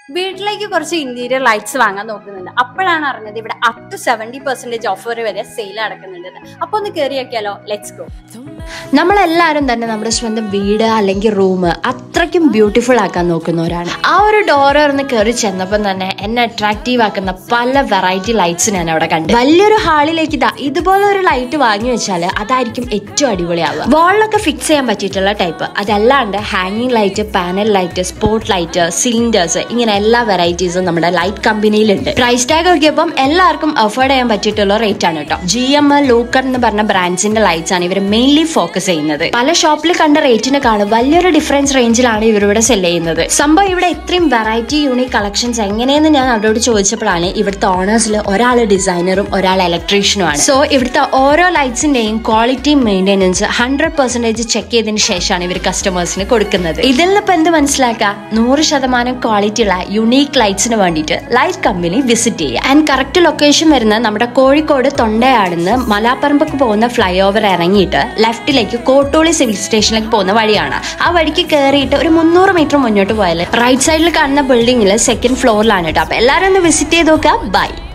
വീട്ടിലേക്ക് കുറച്ച് interior lights വാങ്ങാൻ നോക്കുന്നുണ്ട് അപ്പോഴാണ് അറിഞ്ഞത് ഇവിടെ up to seventy percentage offer വരെ സെയിൽ നടക്കുന്നുണ്ട് അപ്പൊ ഒന്ന് കയറി നോക്കിയാലോ ലെറ്റ്സ് ഗോ നമ്മളെല്ലാവരും തന്നെ നമ്മുടെ സ്വന്തം വീട് അല്ലെങ്കിൽ റൂം അത്രയ്ക്കും ബ്യൂട്ടിഫുൾ ആക്കാൻ നോക്കുന്നവരാണ് ആ ഒരു ഡോർ തുറന്ന് കയറി ചെന്നപ്പം തന്നെ എന്നെ അട്രാക്റ്റീവ് ആക്കുന്ന പല വെറൈറ്റി ലൈറ്റ്സ് ഞാൻ അവിടെ കണ്ടു വലിയൊരു ഹാളിലേക്ക് ഇതാ ഇതുപോലെ ഒരു ലൈറ്റ് വാങ്ങി വെച്ചാൽ അതായിരിക്കും ഏറ്റവും അടിപൊളിയാവുക വാളിലൊക്കെ ഫിക്സ് ചെയ്യാൻ പറ്റിയിട്ടുള്ള ടൈപ്പ് അതല്ലാണ്ട് ഹാങ്ങിങ് light panel light spot light cylinders ഇങ്ങനെ എല്ലാ വെറൈറ്റീസും നമ്മുടെ ലൈറ്റ് കമ്പനിയിലുണ്ട് പ്രൈസ് ടാഗ് നോക്കിയപ്പം എല്ലാവർക്കും അഫോർഡ് ചെയ്യാൻ പറ്റിയിട്ടുള്ള റേറ്റ് ആണ് കേട്ടോ ജി എം ലൂക്കർ എന്ന് പറഞ്ഞ ബ്രാൻഡ്സിന്റെ ലൈറ്റ്സ് ആണ് ഇവർ മെയിൻലി ഫോക്കസ് ചെയ്യുന്നത് പല ഷോപ്പിൽ കണ്ട റേറ്റിനെ കാണും വലിയൊരു ഡിഫറൻസ് റേഞ്ചിലാണ് ഇവരിവിടെ സെൽ ചെയ്യുന്നത് സംഭവം ഇവിടെ ഇത്രയും വെറൈറ്റി യൂണിക് കളക്ഷൻസ് എങ്ങനെയെന്ന് ഞാൻ അവരോട് ചോദിച്ചപ്പോഴാണ് ഇവിടുത്തെ ഓണേഴ്സിൽ ഒരാൾ ഡിസൈനറും ഒരാൾ ഇലക്ട്രീഷ്യനുമാണ് സോ ഇവിടുത്തെ ഓരോ ലൈറ്റ്സിന്റെയും quality maintenance hundred percentage check ചെയ്തതിന് ശേഷമാണ് ഇവർ കസ്റ്റമേഴ്സിന് കൊടുക്കുന്നത് ഇതിൽ നിന്ന് ഇപ്പൊ എന്ത് മനസ്സിലാക്കുക നൂറ് ശതമാനം ക്വാളിറ്റി ഉള്ള യുണീക് ലൈറ്റ്സിന് വേണ്ടിയിട്ട് ലൈറ്റ് കമ്പനി വിസിറ്റ് ചെയ്യുക ആൻഡ് കറക്റ്റ് ലൊക്കേഷൻ വരുന്നത് നമ്മുടെ കോഴിക്കോട് തൊണ്ടയാടുന്ന് മലാപ്പറമ്പക്ക് പോകുന്ന ഫ്ലൈ ഓവർ ഇറങ്ങിയിട്ട് ലെഫ്റ്റിലേക്ക് കോട്ടോളി സിവിൽ സ്റ്റേഷനിലേക്ക് പോകുന്ന വഴിയാണ് ആ വഴിക്ക് കയറിയിട്ട് ഒരു മുന്നൂറ് മീറ്റർ മുന്നോട്ട് പോയാൽ റൈറ്റ് സൈഡിൽ കാണുന്ന ബിൽഡിംഗിൽ സെക്കൻഡ് ഫ്ലോറിലാണ് കേട്ടോ അപ്പൊ എല്ലാവരും ഒന്ന് വിസിറ്റ് ചെയ്ത് നോക്കുക ബൈ